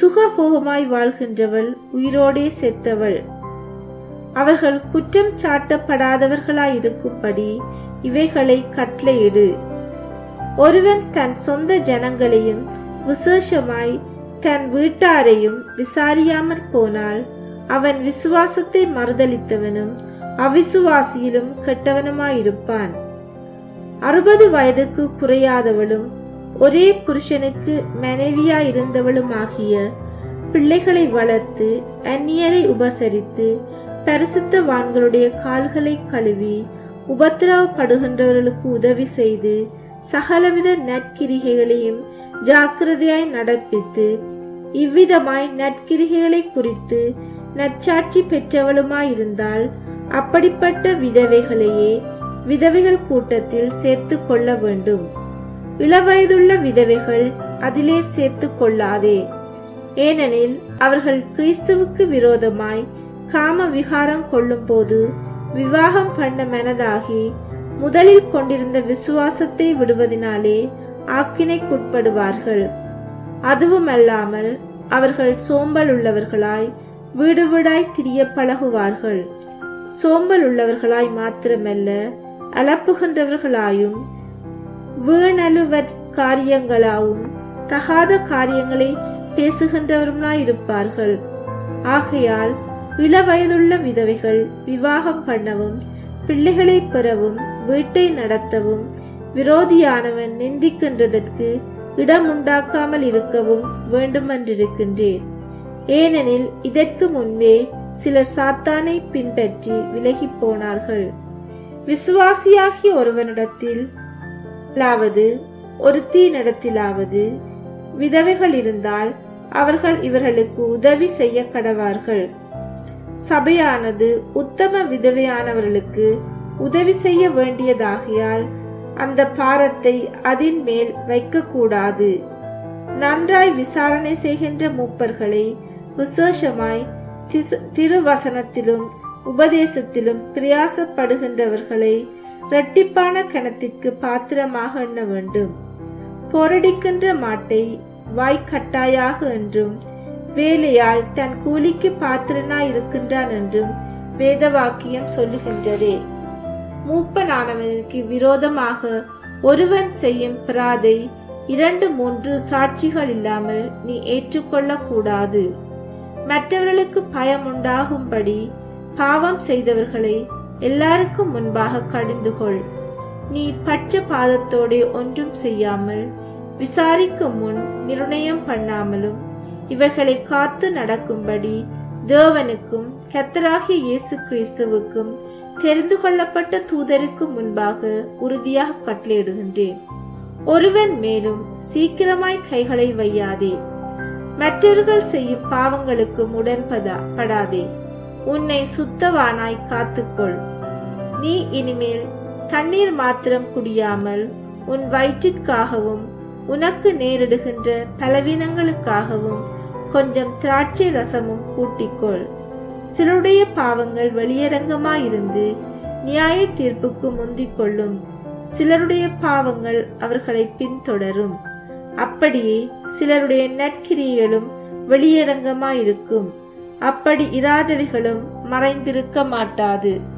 சுகபோகமாய் வாழ்கின்றவள் உயிரோடே செத்தவள் அவர்கள் குற்றம் சாட்டப்படாதவர்களாயிருக்கும்படி இவைகளை கட்டளையிடு ஒருவன் தன் சொந்த ஜனங்களையும் விசேஷமாய் தன் வீட்டாரையும் விசாரியாமற் போனால் அவன் விசுவாசத்தை மறுதலித்தவனும் அவிசுவாசியிலும் கெட்டவனுமாயிருப்பான் அறுபது வயதுக்கு குறையாதவளும் ஒரே புருஷனுக்கு மனைவியாயிருந்தவளுமாகிய பிள்ளைகளை வளர்த்து அந்நியரை உபசரித்து பரிசுத்தவான்களுடைய கால்களை கழுவி உபத்திரவப்படுகின்றவர்களுக்கு உதவி செய்து சகலவித நற்கிரிகைகளையும் ஜாக்கிரதையாய் நடப்பித்து இவ்விதமாய் நற்கிரிகைகளை குறித்து நற்சாட்சி பெற்றவளுமாயிருந்தால் அப்படிப்பட்ட விதவைகளையே விதவைகள் கூட்டத்தில் சேர்த்து கொள்ள வேண்டும் இளவயதுள்ள விதவைகள் அதிலே சேர்த்து கொள்ளாதே ஏனெனில் அவர்கள் கிறிஸ்துவுக்கு விரோதமாய் காம விகாரம் கொள்ளும்போது விவாகம் பண்ண மனதாகி முதலில் கொண்டிருந்த விசுவாசத்தை விடுவதினாலே ஆக்கினைக்குட்படுவார்கள் அதுவுமல்லாமல் அவர்கள் சோம்பல் உள்ளவர்களாய் வீடு வீடாய் திரிய பழகுவார்கள் சோம்பல் உள்ளவர்களாய் மாத்திரமல்ல அலப்புகின்றவர்களாயும் வீணலுவர் காரியங்களாவும் தகாத காரியங்களை பேசுகின்றவருமாயிருப்பார்கள் ஆகையால் இளவயதுள்ள விதவைகள் விவாகம் பண்ணவும் பிள்ளைகளை பெறவும் வீட்டை நடத்தவும் விரோதியானவன் நிந்திக்கின்றதற்கு இடமுண்டாக்காமல் இருக்கவும் வேண்டுமென்றிருக்கின்றேன் ஏனெனில் இதற்கு முன்பே சிலர் சாத்தானை பின்பற்றி விலகிப் போனார்கள் விசுவாசியாகிய ஒருவனிடத்தில் லாவது ஒருத்தியினிடத்திலாவது விதவைகள் இருந்தால் அவர்கள் இவர்களுக்கு உதவி செய்ய கடவார்கள் சபையானது உத்தம விதவையானவர்களுக்கு உதவி செய்ய வேண்டியதாகையால் அந்த பாரத்தை அதின் மேல் வைக்கக்கூடாது நன்றாய் விசாரணை செய்கின்ற மூப்பர்களை விசேஷமாய் திசு- திருவசனத்திலும் உபதேசத்திலும் பிரயாசப்படுகின்றவர்களை இரட்டிப்பான கணத்திற்கு பாத்திரமாக எண்ண வேண்டும் போரடிக்கின்ற மாட்டை வாய்க்கட்டாயாக என்றும் வேலையால் தன் கூலிக்கு பாத்திரனாய் இருக்கின்றான் என்றும் வேதவாக்கியம் சொல்லுகின்றதே மூப்பனானவனுக்கு விரோதமாக ஒருவன் செய்யும் பிராதை இரண்டு மூன்று சாட்சிகள் இல்லாமல் நீ ஏற்றுக்கொள்ளக் கூடாது மற்றவர்களுக்கு பயம் உண்டாகும்படி பாவம் செய்தவர்களை எல்லாருக்கும் முன்பாக கடிந்து கொள் நீ பட்ச பாதத்தோடே ஒன்றும் செய்யாமல் விசாரிக்கும் முன் நிர்ணயம் பண்ணாமலும் இவைகளை காத்து நடக்கும்படி தேவனுக்கும் கத்தராகிய இயேசு கிறிஸ்துவுக்கும் தெரிந்து கொள்ளப்பட்ட தூதருக்கு முன்பாக உறுதியாக கட்டளையிடுகின்றேன் ஒருவன் மேலும் சீக்கிரமாய் கைகளை வையாதே மற்றவர்கள் செய்யும் பாவங்களுக்கு உடன்பதா படாதே உன்னை சுத்தவானாய் காத்துக்கொள் நீ இனிமேல் தண்ணீர் மாத்திரம் குடியாமல் உன் வயிற்றிற்காகவும் உனக்கு நேரிடுகின்ற பலவீனங்களுக்காகவும் கொஞ்சம் திராட்சை ரசமும் கூட்டிக்கொள் சிலருடைய பாவங்கள் வெளியரங்கமாயிருந்து நியாய தீர்ப்புக்கு முந்திக் கொள்ளும் சிலருடைய பாவங்கள் அவர்களை பின்தொடரும் அப்படியே சிலருடைய நற்கிரியைகளும் வெளியரங்கமாயிருக்கும் அப்படி இராதவைகளும் மறைந்திருக்க மாட்டாது